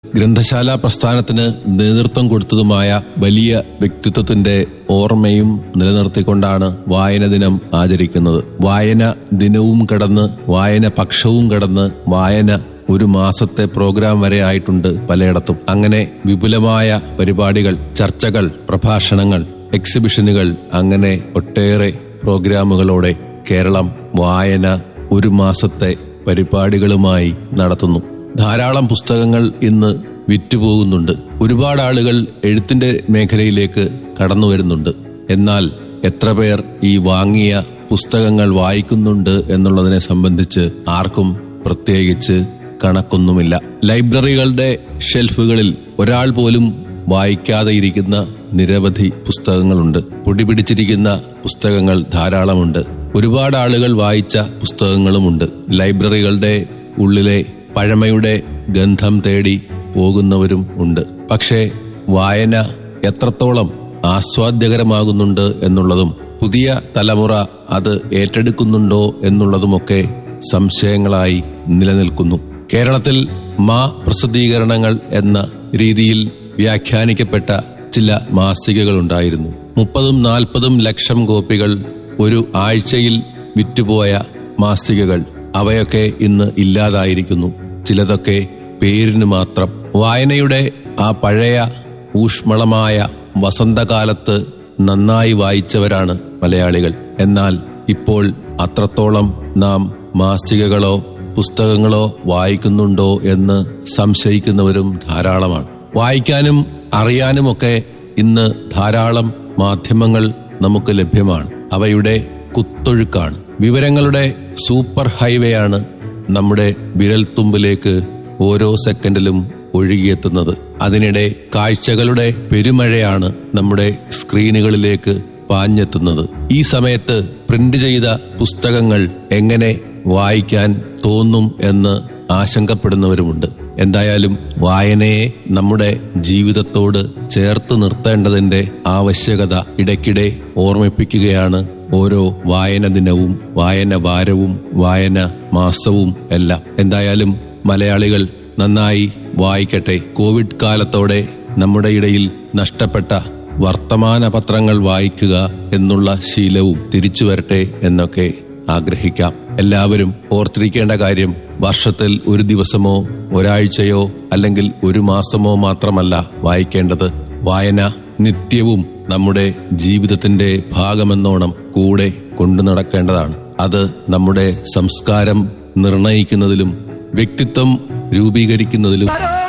ഗ്രന്ഥശാല പ്രസ്ഥാനത്തിന് നേതൃത്വം കൊടുത്തതുമായ വലിയ വ്യക്തിത്വത്തിന്റെ ഓർമ്മയും നിലനിർത്തിക്കൊണ്ടാണ് വായന ദിനം ആചരിക്കുന്നത് വായന ദിനവും കടന്ന് വായന പക്ഷവും കടന്ന് വായന ഒരു മാസത്തെ പ്രോഗ്രാം വരെ ആയിട്ടുണ്ട് പലയിടത്തും അങ്ങനെ വിപുലമായ പരിപാടികൾ ചർച്ചകൾ പ്രഭാഷണങ്ങൾ എക്സിബിഷനുകൾ അങ്ങനെ ഒട്ടേറെ പ്രോഗ്രാമുകളോടെ കേരളം വായന ഒരു മാസത്തെ പരിപാടികളുമായി നടത്തുന്നു ധാരാളം പുസ്തകങ്ങൾ ഇന്ന് വിറ്റുപോകുന്നുണ്ട് ഒരുപാട് ആളുകൾ എഴുത്തിന്റെ മേഖലയിലേക്ക് കടന്നു വരുന്നുണ്ട് എന്നാൽ എത്ര പേർ ഈ വാങ്ങിയ പുസ്തകങ്ങൾ വായിക്കുന്നുണ്ട് എന്നുള്ളതിനെ സംബന്ധിച്ച് ആർക്കും പ്രത്യേകിച്ച് കണക്കൊന്നുമില്ല ലൈബ്രറികളുടെ ഷെൽഫുകളിൽ ഒരാൾ പോലും വായിക്കാതെ ഇരിക്കുന്ന നിരവധി പുസ്തകങ്ങളുണ്ട് പൊടിപിടിച്ചിരിക്കുന്ന പുസ്തകങ്ങൾ ധാരാളമുണ്ട് ഒരുപാട് ആളുകൾ വായിച്ച പുസ്തകങ്ങളുമുണ്ട് ലൈബ്രറികളുടെ ഉള്ളിലെ പഴമയുടെ ഗന്ധം തേടി പോകുന്നവരും ഉണ്ട് പക്ഷേ വായന എത്രത്തോളം ആസ്വാദ്യകരമാകുന്നുണ്ട് എന്നുള്ളതും പുതിയ തലമുറ അത് ഏറ്റെടുക്കുന്നുണ്ടോ എന്നുള്ളതുമൊക്കെ സംശയങ്ങളായി നിലനിൽക്കുന്നു കേരളത്തിൽ മാ പ്രസിദ്ധീകരണങ്ങൾ എന്ന രീതിയിൽ വ്യാഖ്യാനിക്കപ്പെട്ട ചില മാസികകളുണ്ടായിരുന്നു മുപ്പതും നാൽപ്പതും ലക്ഷം കോപ്പികൾ ഒരു ആഴ്ചയിൽ വിറ്റുപോയ മാസികകൾ അവയൊക്കെ ഇന്ന് ഇല്ലാതായിരിക്കുന്നു ചിലതൊക്കെ പേരിന് മാത്രം വായനയുടെ ആ പഴയ ഊഷ്മളമായ വസന്തകാലത്ത് നന്നായി വായിച്ചവരാണ് മലയാളികൾ എന്നാൽ ഇപ്പോൾ അത്രത്തോളം നാം മാസികകളോ പുസ്തകങ്ങളോ വായിക്കുന്നുണ്ടോ എന്ന് സംശയിക്കുന്നവരും ധാരാളമാണ് വായിക്കാനും അറിയാനുമൊക്കെ ഇന്ന് ധാരാളം മാധ്യമങ്ങൾ നമുക്ക് ലഭ്യമാണ് അവയുടെ കുത്തൊഴുക്കാണ് വിവരങ്ങളുടെ സൂപ്പർ ഹൈവേ ആണ് നമ്മുടെ വിരൽത്തുമ്പിലേക്ക് ഓരോ സെക്കൻഡിലും ഒഴുകിയെത്തുന്നത് അതിനിടെ കാഴ്ചകളുടെ പെരുമഴയാണ് നമ്മുടെ സ്ക്രീനുകളിലേക്ക് പാഞ്ഞെത്തുന്നത് ഈ സമയത്ത് പ്രിന്റ് ചെയ്ത പുസ്തകങ്ങൾ എങ്ങനെ വായിക്കാൻ തോന്നും എന്ന് ആശങ്കപ്പെടുന്നവരുമുണ്ട് എന്തായാലും വായനയെ നമ്മുടെ ജീവിതത്തോട് ചേർത്ത് നിർത്തേണ്ടതിന്റെ ആവശ്യകത ഇടയ്ക്കിടെ ഓർമ്മിപ്പിക്കുകയാണ് ഓരോ വായന ദിനവും വായന വാരവും വായന മാസവും എല്ലാം എന്തായാലും മലയാളികൾ നന്നായി വായിക്കട്ടെ കോവിഡ് കാലത്തോടെ നമ്മുടെ ഇടയിൽ നഷ്ടപ്പെട്ട വർത്തമാന പത്രങ്ങൾ വായിക്കുക എന്നുള്ള ശീലവും തിരിച്ചു വരട്ടെ എന്നൊക്കെ ആഗ്രഹിക്കാം എല്ലാവരും ഓർത്തിരിക്കേണ്ട കാര്യം വർഷത്തിൽ ഒരു ദിവസമോ ഒരാഴ്ചയോ അല്ലെങ്കിൽ ഒരു മാസമോ മാത്രമല്ല വായിക്കേണ്ടത് വായന നിത്യവും നമ്മുടെ ജീവിതത്തിന്റെ ഭാഗമെന്നോണം കൂടെ കൊണ്ടു നടക്കേണ്ടതാണ് അത് നമ്മുടെ സംസ്കാരം നിർണയിക്കുന്നതിലും വ്യക്തിത്വം രൂപീകരിക്കുന്നതിലും